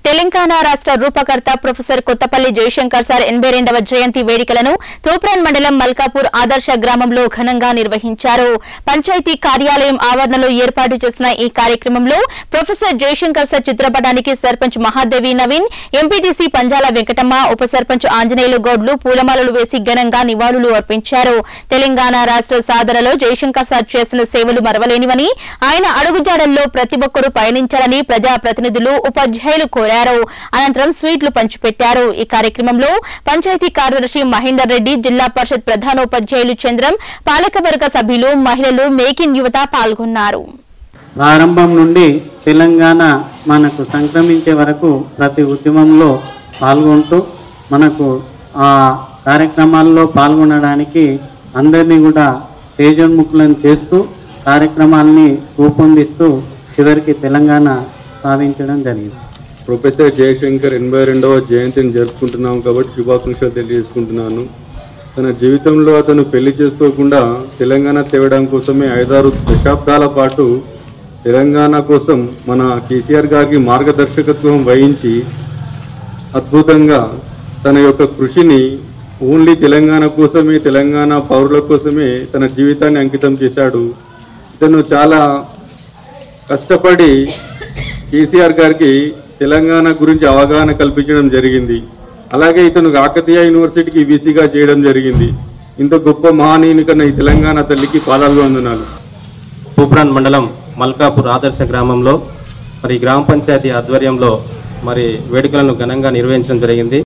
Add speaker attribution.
Speaker 1: తెలంగాణ రాష్ట్ర రూపకర్త professor Kothapalli Jayashankar sir ఎనభై రెండవ జయంతి వేడుకలను తూప్రాన్ మండలం మల్కాపూర్ ఆదర్శ గ్రామంలో ఘనంగా నిర్వహించారు పంచాయతీ కార్యాలయం ఆవరణలో ఏర్పాటు చేసిన ఈ కార్యక్రమంలో ప్రొఫెసర్ జయశంకర్ సార్ చిత్రపటానికి సర్పంచ్ మహాదేవి నవీన్ ఎంపీటీసీ పంజాల వెంకటమ్మ ఉప సర్పంచ్ ఆంజనేయులు గౌడ్లు పూలమాలలు వేసి ఘనంగా నివాళులు అర్పించారు తెలంగాణ రాష్ట్ర సాధనలో జయశంకర్ సార్ చేసిన సేవలు మరవలేనివని ఆయన అడుగుజాడల్లో ప్రతి ఒక్కరూ పయనించాలని ప్రజాప్రతినిధులు ఉపాధ్యాయులు కోరారు అనంతరం స్వీట్లు పంచిపెట్టారు ఈ కార్యక్రమంలో పంచాయతీ కార్యదర్శి మహేందర్ రెడ్డి జిల్లా పరిషత్ ప్రధానోపాధ్యాయులు చంద్రం పాలకవర్గ సభ్యులు మహిళలు మేకిన్ యువత పాల్గొన్నారు
Speaker 2: ప్రారంభం నుండి తెలంగాణ మనకు సంక్రమించే వరకు ప్రతి ఉద్యమంలో పాల్గొంటూ మనకు ఆ కార్యక్రమాల్లో పాల్గొనడానికి అందరినీ కూడా తేజోన్ముఖులను చేస్తూ కార్యక్రమాల్ని రూపొందిస్తూ చివరికి తెలంగాణ సాధించడం జరిగింది
Speaker 3: ప్రొఫెసర్ జయశంకర్ ఎనభై రెండవ జయంతిని జరుపుకుంటున్నాం కాబట్టి శుభాకాంక్షలు తెలియజేసుకుంటున్నాను తన జీవితంలో అతను పెళ్లి చేసుకోకుండా తెలంగాణ తేవడం కోసమే ఐదారు దశాబ్దాల పాటు తెలంగాణ కోసం మన కేసీఆర్ గారికి మార్గదర్శకత్వం వహించి అద్భుతంగా తన యొక్క కృషిని ఓన్లీ తెలంగాణ కోసమే తెలంగాణ పౌరుల కోసమే తన జీవితాన్ని అంకితం చేశాడు ఇతను చాలా కష్టపడి కేసీఆర్ గారికి తెలంగాణ గురించి అవగాహన కల్పించడం జరిగింది అలాగే ఇతను కాకతీయ యూనివర్సిటీకి వీసీగా చేయడం జరిగింది ఇంత గొప్ప మహనీయుని కన్నా ఈ తెలంగాణ తల్లికి పాదాలు వందనాలు
Speaker 4: తూప్రాన్ మండలం మల్కాపూర్ ఆదర్శ గ్రామంలో మరి గ్రామ పంచాయతీ ఆధ్వర్యంలో మరి వేడుకలను ఘనంగా నిర్వహించడం జరిగింది